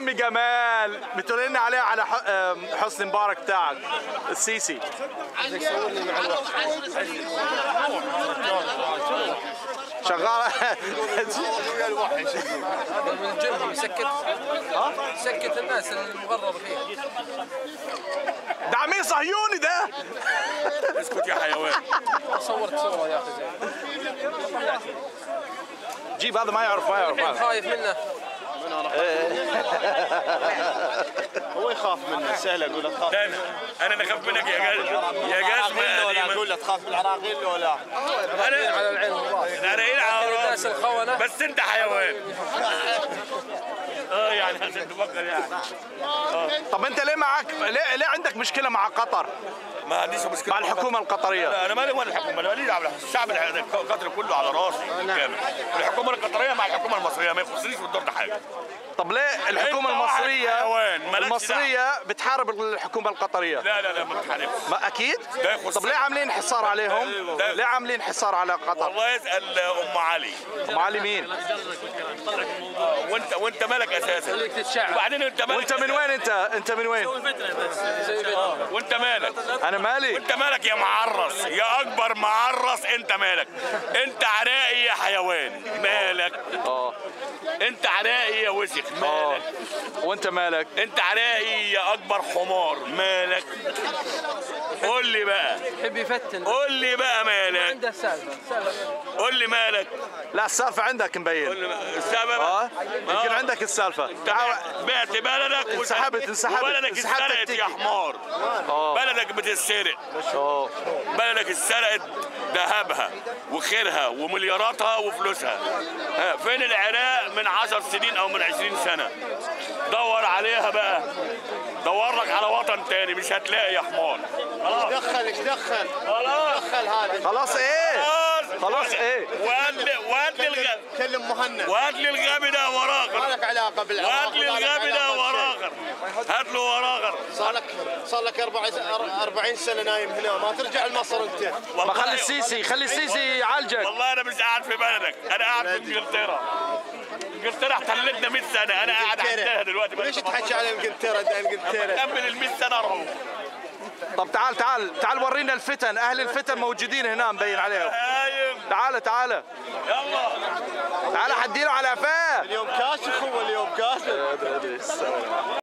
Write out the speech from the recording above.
عمي جمال بتقول لنا عليه على ح- آم، حسني مبارك بتاعك السيسي شغال من الجن يسكت يسكت الناس المغرر فيه ده عميل صهيوني ده اسكت يا حيوان صورت صوره يا اخي زين جيب هذا ما يعرف ما يعرف ما يعرف. خايف منه هو يخاف منه سهل اقول له تخاف انا انا اللي اخاف منك يا جاز يا جاز ولا ما اقول له تخاف من العراقيل ولا انا على العين والراس انا ايه العراق الناس الخونه بس انت حيوان اه يعني عشان تفكر يعني طب انت ليه معك ليه, ليه عندك مشكله مع قطر ما عنديش مشكله مع الحكومه القطريه لا انا مالي ولا الحكومه انا ماليش دعوه الشعب القطري كله على راسي كامل الحكومه القطريه مع الحكومه المصريه ما يخصنيش في الدور ده حاجه طب ليه الحكومه أنت واحد المصريه حيوان، مالكش المصريه بتحارب الحكومه القطريه لا لا لا ما تحاربش ما اكيد ده يخص- طب ليه عاملين حصار عليهم ده- ليه عاملين حصار على قطر والله اسال ام علي ام علي مين وانت وانت مالك اساسا خليك تتشعب وبعدين انت مالك وانت من وين انت انت من وين زي بيتنا وانت مالك انا مالي انت مالك يا معرس يا اكبر معرس انت مالك انت عراقي يا حيوان مالك اه انت عراقي يا وسخ اه مالك وانت مالك انت عراقي يا اكبر حمار مالك قول لي بقى يحب يفتن قول لي بقى مالك عنده سالفه سالفه قول لي مالك لا السالفه عندك مبين قول لي بقى. السبب اه يمكن عندك السالفه تعال بعت بلدك وس- انسحبت- انسحبت- وبلدك انسحبت اتسرقت تكتيكي. يا حمار اه بلدك بتتسرق اه بلدك اتسرقت ذهبها وخيرها وملياراتها وفلوسها ها، فين العراق من عشر سنين او من عشرين سنة دور عليها بقى دور لك على وطن تاني مش هتلاقي يا حمار خلاص دخل ايش دخل خلاص دخل هذا خلاص ايه خلاص خلاص ايه وهات لي وهات لي الغ- كلم مهند وهات لي الغبي ده ما وراغر لك علاقه بالعراق وهات لي ما لك الغبي ده علاقة بشيء. وراغر هات له وراغر صار لك صار لك 40 سنه نايم هنا ما ترجع لمصر انت ما والله- خلي السيسي خلي السيسي يعالجك والله انا مش قاعد في بلدك انا قاعد في انجلترا انجلترا احتلتنا 100 سنه انا قاعد عندها دلوقتي ليش تحكي على انجلترا ده انجلترا كمل ال 100 سنه اروح طب تعال تعال تعال ورينا الفتن اهل الفتن موجودين هنا مبين عليهم هايم تعال تعال يلا تعال حديله على قفاه اليوم كاشف هو اليوم كاشف